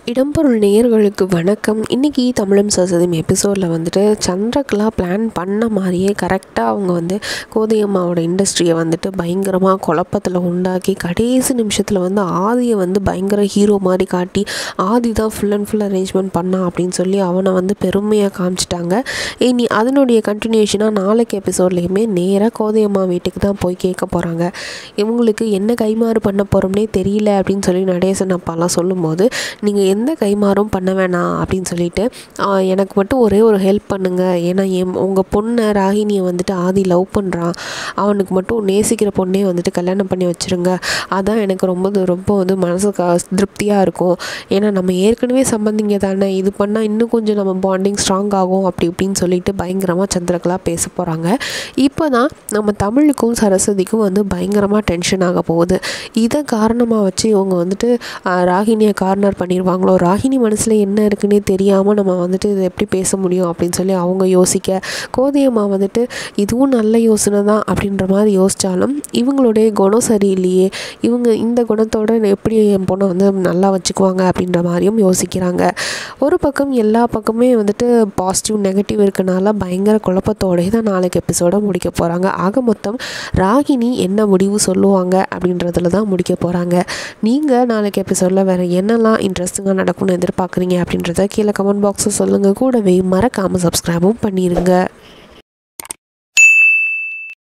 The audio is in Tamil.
இடம்பொருள் நேயர்களுக்கு வணக்கம் இன்றைக்கி தமிழும் சரஸ்வதியும் எபிசோடில் வந்துட்டு சந்திரகலா பிளான் பண்ண மாதிரியே கரெக்டாக அவங்க வந்து கோதையம்மாவோட இண்டஸ்ட்ரியை வந்துட்டு பயங்கரமாக குழப்பத்தில் உண்டாக்கி கடைசி நிமிஷத்தில் வந்து ஆதியை வந்து பயங்கர ஹீரோ மாதிரி காட்டி ஆதி தான் ஃபுல் அண்ட் ஃபுல் அரேஞ்ச்மெண்ட் பண்ணான் அப்படின்னு சொல்லி அவனை வந்து பெருமையாக காமிச்சிட்டாங்க இனி அதனுடைய கண்டினியூஷனாக நாளைக்கு எபிசோட்லேயுமே நேராக கோதையம்மா வீட்டுக்கு தான் போய் கேட்க போகிறாங்க இவங்களுக்கு என்ன கைமாறு பண்ண போகிறோம்னே தெரியல அப்படின்னு சொல்லி நடேசன் அப்பாலாம் சொல்லும்போது நீங்கள் எந்த கைமாறும் பண்ண வேணாம் அப்படின்னு சொல்லிட்டு "ஆஹ், எனக்கு மட்டும் ஒரே ஒரு ஹெல்ப் பண்ணுங்கள் ஏன்னா என் உங்கள் பொண்ணை ராகினியை வந்துட்டு ஆதி லவ் பண்ணுறான் அவனுக்கு மட்டும் நேசிக்கிற பொண்ணே வந்துட்டு கல்யாணம் பண்ணி வச்சுருங்க அதான் எனக்கு ரொம்ப ரொம்ப வந்து மனசு க திருப்தியாக இருக்கும் ஏன்னா நம்ம ஏற்கனவே சம்பந்திங்க தானே இது பண்ணால் இன்னும் கொஞ்சம் நம்ம பாண்டிங் ஸ்ட்ராங் ஆகும் அப்படி இப்படின்னு சொல்லிட்டு பயங்கரமாக சந்திரகலா பேச போகிறாங்க இப்போ தான் நம்ம தமிழுக்கும் சரஸ்வதிக்கும் வந்து பயங்கரமாக டென்ஷன் ஆக போகுது இதை காரணமாக வச்சு இவங்க வந்துட்டு ஆஹ், ராகினியை கார்னர் பண்ணிடுவாங்களோ ராகினி மனசில் என்ன இருக்குன்னே தெரியாமல் நம்ம வந்துட்டு இதை எப்படி பேச முடியும் அப்படின்னு சொல்லி அவங்க யோசிக்க கோதையம்மா வந்துட்டு இதுவும் நல்ல யோசனை தான் அப்படின்ற மாதிரி யோசித்தாலும் இவங்களுடைய குணம் சரியில்லையே இவங்க இந்த குணத்தோட எப்படி என் பொண்ணை வந்து நல்லா வச்சுக்குவாங்க அப்படின்ற மாதிரியும் யோசிக்கிறாங்க ஒரு பக்கம் எல்லா பக்கமே வந்துட்டு பாசிட்டிவ் நெகட்டிவ் இருக்கனால பயங்கர குழப்பத்தோடயே தான் நாளைக்கு எபிசோட முடிக்க போகிறாங்க ஆக மொத்தம் ராகினி என்ன முடிவு சொல்லுவாங்க அப்படின்றதுல தான் முடிக்க போகிறாங்க நீங்கள் நாளைக்கு எபிசோடில் வேறு என்னெல்லாம் இன்ட்ரெஸ்டிங்காக நடக்கும்னு எதிர்பார்க்குறீங்க அப்படின்றத கீழே கமெண்ட் பாக்ஸில் சொல்லுங்கள் கூடவே மறக்காமல் சப்ஸ்கிரைபும் பண்ணிடுங்க